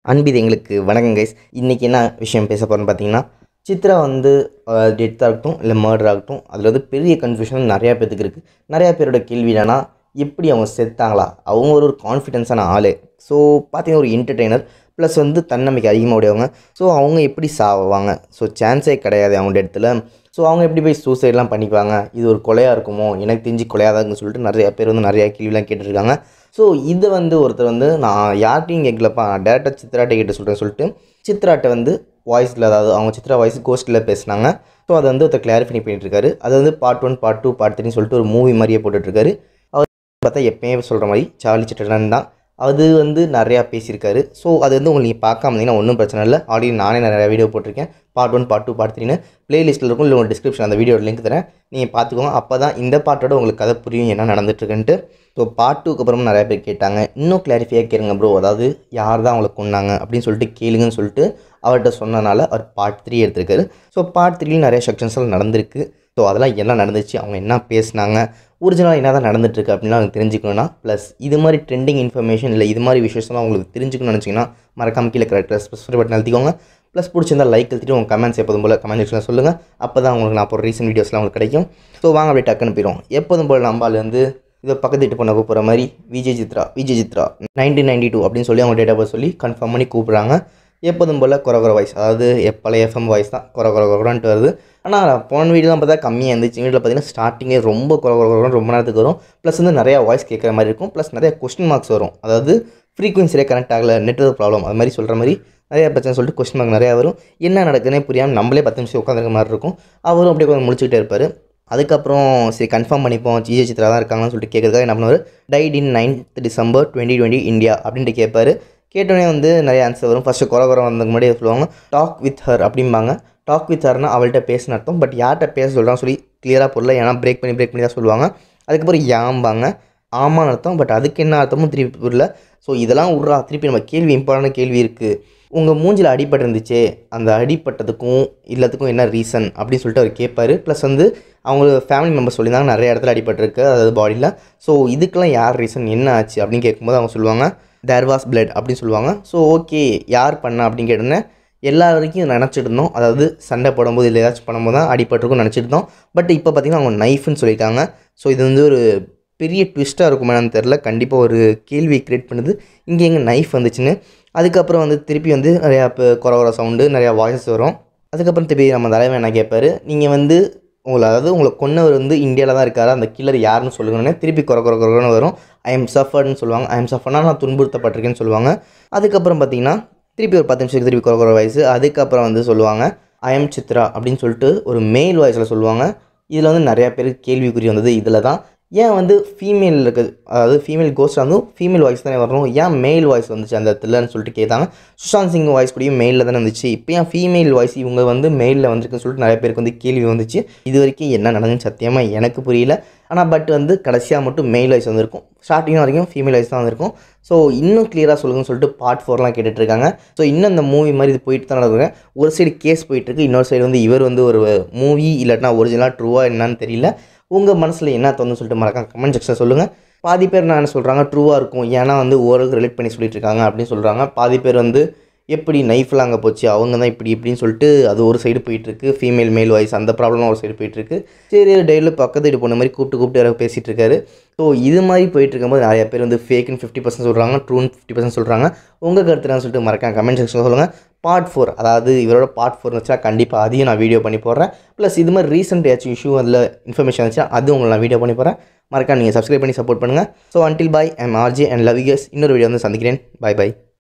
அன்பிது எங்களுக்கு வணக்கம் கைஸ் இன்றைக்கி என்ன விஷயம் பேச போகிறோன்னு பார்த்தீங்கன்னா சித்ரா வந்து டெத்தாக இருக்கட்டும் இல்லை மர்டர் ஆகட்டும் அதில் வந்து பெரிய கன்ஃபியூஷன் நிறையா பேத்துக்கு இருக்குது நிறையா பேரோட கேள்வி என்னன்னா எப்படி அவங்க செத்தாங்களா அவங்க ஒரு ஒரு கான்ஃபிடென்ஸான ஆள் ஸோ பார்த்தீங்கன்னா ஒரு என்டர்டெய்னர் ப்ளஸ் வந்து தன்னம்பிக்கை அதிகமாக உடையவங்க ஸோ அவங்க எப்படி சாவாங்க ஸோ சான்ஸே கிடையாது அவங்க இடத்துல ஸோ அவங்க எப்படி போய் சூசைட்லாம் பண்ணிக்குவாங்க இது ஒரு கொலையாக இருக்குமோ எனக்கு தெரிஞ்சு கொலையாக தான் இருக்குன்னு சொல்லிட்டு நிறைய பேர் வந்து நிறையா கேள்விலாம் கேட்டுருக்காங்க ஸோ இதை வந்து ஒருத்தர் வந்து நான் யார்ட்டையும் கேட்கலப்பா டேரெக்டாக சித்ராட்டை கேட்டு சொல்கிறேன்னு சொல்லிட்டு சித்ராட்டை வந்து வாய்ஸில் அதாவது அவங்க சித்ரா வாய்ஸ் கோஸ்ட்டில் பேசுனாங்க ஸோ அதை வந்து ஒருத்தர் கிளாரிஃபை பண்ணிட்டு இருக்காரு அது வந்து part one part two part த்ரீன்னு சொல்லிட்டு ஒரு மூவி மாதிரியே போட்டுட்ருக்காரு அவர் பார்த்தா எப்பயுமே சொல்கிற மாதிரி சார்லி சிட்டன் தான் அது வந்து நிறையா பேசியிருக்காரு ஸோ அது வந்து உங்களுக்கு நீங்கள் பார்க்காம இருந்தீங்கன்னா ஒன்றும் பிரச்சனை இல்லை ஆல்ரெடி நானே நிறையா வீடியோ போட்டிருக்கேன் part one part two part த்ரீன்னு பிளேலிஸ்ட்டில் இருக்கும் இல்லை உங்களுக்கு டிஸ்கிரிப்ஷன் அந்த வீடியோட லிங்க் தரேன் நீங்கள் பார்த்துக்கோங்க அப்போ தான் இந்த பாட்டோட உங்களுக்கு கதை புரியும் என்ன நடந்துட்டுருக்குன்ட்டு ஸோ பார்ட் டூக்கு அப்புறமா நிறையா பேர் கேட்டாங்க இன்னும் கிளாரிஃபையாக கேளுங்க ப்ரோ அதாவது யார் தான் அவங்களை கொண்டாங்க அப்படின்னு சொல்லிட்டு கேளுங்கன்னு சொல்லிட்டு அவர்கிட்ட சொன்னனால அவர் பார்ட் த்ரீ எடுத்திருக்காரு ஸோ பார்ட் த்ரீலையும் நிறைய செக்ஷன்ஸ்லாம் நடந்திருக்கு ஸோ அதெல்லாம் என்ன நடந்துச்சு அவங்க என்ன பேசுனாங்க ஒரிஜினலாக என்ன தான் நடந்துட்டுருக்கு அப்படின்னா அவங்க தெரிஞ்சுக்கணும்னா ப்ளஸ் இது மாதிரி ட்ரெண்டிங் இன்ஃபர்மேஷன் இல்லை இது மாதிரி விஷயம்லாம் உங்களுக்கு தெரிஞ்சுக்கணும்னு நினச்சிங்கன்னா மறக்காம கீழே கரெக்டாக ஸ்பெசிஃபை பட்டன் அழுத்திக்கோங்க ப்ளஸ் பிடிச்சிருந்தா லைக் எழுத்திட்டு உங்கள் கமெண்ட்ஸ் எப்போதும் போல் கமெண்ட் செக்ஷனில் சொல்லுங்கள் அப்போ தான் உங்களுக்கு நான் போகிற ரீசன்ட் வீடியோஸ்லாம் உங்களுக்கு கிடைக்கும் ஸோ வாங்க அப்படியே டக்குன்னு போயிடும் எப்போதும் போல் நம்பால் வந்து இதை பக்கத்து வீட்டு பொண்ணை கூப்பிட்ற மாதிரி Vijay Chitra Vijay Chitra nineteen ninety two அப்படின்னு சொல்லி அவங்க டேட்டா சொல்லி கன்ஃபார்ம் பண்ணி கூப்பிட்றாங்க எப்போதும் போல் குறை குறை வாய்ஸ் அதாவது பழைய எஃப்எம் வாய்ஸ் தான் குறை குறை குறைன்ட்டு வருது ஆனால் போன வீடியோலாம் பார்த்தா கம்மியாக இருந்துச்சு வீடியோவில் பார்த்தீங்கன்னா ஸ்டார்டிங்கே ரொம்ப குறை குறை குறைன்னு ரொம்ப நேரத்துக்கு வரும் ப்ளஸ் வந்து நிறையா வாய்ஸ் கேட்குற மாதிரி இருக்கும் ப்ளஸ் நிறைய கொஸ்டின் மார்க்ஸ் வரும் அதாவது ஃப்ரீக்வன்சியே கனெக்ட் ஆகலை நெட்ஒர்க் ப்ராப்ளம் அது மாதிரி சொல்கிற மாதிரி நிறையா பிரச்சனை சொல்லிட்டு கொஸ்டின் மார்க் நிறையா வரும் என்ன நடக்குதுன்னே புரியாமல் நம்மளே பத்து நிமிஷம் உட்காந்துருக்க மாதிரி இருக்கும் அவரும் அப்படியே கொஞ்சம் முடிச்சுக்கிட்டே இருப்பார் அதுக்கப்புறம் சரி கன்ஃபார்ம் பண்ணிப்போம் ஜிஜே சித்ரா தான் இருக்காங்கன்னு சொல்லிட்டு கேட்குறதுக்காக என்ன பண்ணுவார் date in ninth December twenty twenty India அப்படின்ட்டு கேட்பாரு கேட்டோடனே வந்து நிறைய ஆன்சர் வரும் ஃபஸ்ட்டு குறை குறை வந்ததுக்கு முன்னாடியே சொல்லுவாங்க டாக் வித் ஹர் அப்படிம்பாங்க டாக் வித் ஹர்னா அவள்கிட்ட பேசின அர்த்தம் பட் யார்கிட்ட பேச சொல்கிறான்னு சொல்லி கிளியராக போடல ஏன்னா பிரேக் பண்ணி பிரேக் பண்ணி தான் சொல்லுவாங்க அதுக்கப்புறம் யாம்பாங்க ஆமான்னு அர்த்தம் பட் அதுக்கு என்ன அர்த்தமும் திருப்பி புரியல ஸோ இதெல்லாம் விட்றா திருப்பி நம்ம கேள்வி இம்பார்ட்டன்ட் கேள்வி இருக்குது உங்கள் மூஞ்சில் அடிபட்டு இருந்துச்சே அந்த அடிப்பட்டதுக்கும் இல்லத்துக்கும் என்ன ரீசன் அப்படின்னு சொல்லிட்டு அவர் கேட்பார் ப்ளஸ் வந்து அவங்க ஃபேமிலி மெம்பர்ஸ் சொல்லியிருந்தாங்க நிறைய இடத்துல அடிபட்டிருக்கு அதாவது பாடியில் ஸோ இதுக்கெல்லாம் யார் ரீசன் என்ன ஆச்சு அப்படின்னு கேட்கும்போது அவங்க சொல்லுவாங்க தேர் வாஸ் பிளட் அப்படின்னு சொல்லுவாங்க ஸோ ஓகே யார் பண்ணா அப்படின்னு கேட்டோன்னே எல்லா வரைக்கும் நினச்சிட்டு இருந்தோம் அதாவது சண்டை போடும்போது இல்லை ஏதாச்சும் பண்ணும்போது தான் அடிபட்டிருக்கும் நினச்சிட்டு இருந்தோம் பட் இப்போ பார்த்திங்கன்னா அவங்க நைஃப்னு சொல்லியிருக்காங்க ஸோ இது வந்து ஒரு பெரிய ட்விஸ்ட்டாக இருக்குமான்னு தெரில கண்டிப்பாக ஒரு கேள்வி க்ரியேட் பண்ணுது இங்கே எங்கே நைஃப் வந்துச்சுன்னு அதுக்கப்புறம் வந்து திருப்பி வந்து நிறையா இப்போ குறை குறை சவுண்டு நிறையா வாய்ஸ் வரும் அதுக்கப்புறம் திருப்பி நம்ம தலைவன் என்ன கேட்பாரு நீங்கள் வந்து உங்களை அதாவது உங்களை கொன்னவர் வந்து இந்தியாவில் தான் இருக்காரு அந்த கில்லர் யாருன்னு சொல்லுங்கன்னே திருப்பி குறை குறை குறைன்னு வரும் ஐ எம் சஃபர்ட்னு சொல்லுவாங்க ஐ எம் சஃபர்னா நான் துன்புறுத்தப்பட்டிருக்கேன்னு சொல்லுவாங்க அதுக்கப்புறம் பார்த்தீங்கன்னா திருப்பி ஒரு பத்து நிமிஷத்துக்கு திருப்பி குறை குறை வாய்ஸ் அதுக்கப்புறம் வந்து சொல்லுவாங்க ஐ எம் சித்ரா அப்படின்னு சொல்லிட்டு ஒரு மெயில் வாய்ஸில் சொல்லுவாங்க இதில் வந்து நிறையா பேருக்கு கேள்விக்குறி வந்தது இதில் தான் ஏன் வந்து ஃபீமேல் இருக்குது அதாவது ஃபீமேல் கோஸ்ட் வந்து ஃபீமேல் வாய்ஸ் தானே வரணும் ஏன் மேல் வாய்ஸ் வந்துச்சு அந்த இடத்துலன்னு சொல்லிட்டு கேட்டாங்க சுஷாந்த் சிங் வாய்ஸ் கூடயும் மெயிலில் தானே வந்துச்சு இப்போ ஏன் ஃபீமேல் வாய்ஸ் இவங்க வந்து மெயிலில் வந்துருக்குன்னு சொல்லிட்டு நிறைய பேருக்கு வந்து கேள்வி வந்துச்சு இது வரைக்கும் என்ன நடந்துன்னு சத்தியமாக எனக்கு புரியல ஆனால் பட் வந்து கடைசியாக மட்டும் மெயில் வாய்ஸ் வந்திருக்கும் ஸ்டார்டிங் வரைக்கும் ஃபீமேல் வாய்ஸ் தான் வந்திருக்கும் ஸோ இன்னும் கிளியராக சொல்லுங்கன்னு சொல்லிட்டு பார்ட் ஃபோர்லாம் கேட்டுட்ருக்காங்க ஸோ இன்னும் இந்த மூவி மாதிரி இது போயிட்டு தான் நடக்குங்க ஒரு சைடு கேஸ் போயிட்டுருக்கு இன்னொரு சைடு வந்து இவர் வந்து ஒரு மூவி இல்லாட்டினா ஒரிஜினலாக ட்ரூவாக என்னன்னு தெரியல உங்கள் மனசில் என்ன தோணுன்னு சொல்லிட்டு மறக்காம கமெண்ட் செக்ஷன் சொல்லுங்கள் பாதி பேர் நான் என்ன சொல்கிறாங்க ட்ரூவாக இருக்கும் ஏன்னா வந்து ஓரளவுக்கு ரிலேட் பண்ணி சொல்லிட்டு இருக்காங்க அப்படின்னு சொல்கிறாங்க பாதி பேர் வந்து எப்படி நைஃப்லாம் அங்கே போச்சு அவங்க தான் இப்படி இப்படின்னு சொல்லிட்டு அது ஒரு சைடு போயிட்டுருக்கு ஃபீமேல் மேல் வாய்ஸ் அந்த ப்ராப்ளம் ஒரு சைடு போயிட்டுருக்கு சரி டெய்லி பக்கத்து வீடு பொண்ணு மாதிரி கூப்பிட்டு கூப்பிட்டு யாராவது பேசிகிட்டு இருக்காரு ஸோ இது மாதிரி போயிட்டு இருக்கும்போது நிறைய பேர் வந்து ஃபேக்குன்னு ஃபிஃப்டி பர்சன்ட் சொல்கிறாங்க ட்ரூன்னு ஃபிஃப்டி பர்சன்ட் சொல்கிறாங்க உங்கள் கருத்துலான்னு சொல்லிட்டு மறக்காம கமெண்ட் செக்ஷனில் சொல்லுங்கள் பார்ட் ஃபோர் அதாவது இவரோட பார்ட் ஃபோர் வச்சா கண்டிப்பாக அதையும் நான் வீடியோ பண்ணி போடுறேன் ப்ளஸ் இது மாதிரி ரீசெண்ட் ஏதாச்சும் இஷ்யூ அதில் இன்ஃபர்மேஷன் வந்துச்சா அது உங்களை நான் வீடியோ பண்ணி போகிறேன் மறக்காம நீங்கள் சப்ஸ்கிரைப் பண்ணி சப்போர்ட் பண்ணுங்கள் so until bye M RJ and love yous இன்னொரு வீடியோ வந்து சந்திக்கிறேன் பாய் பாய்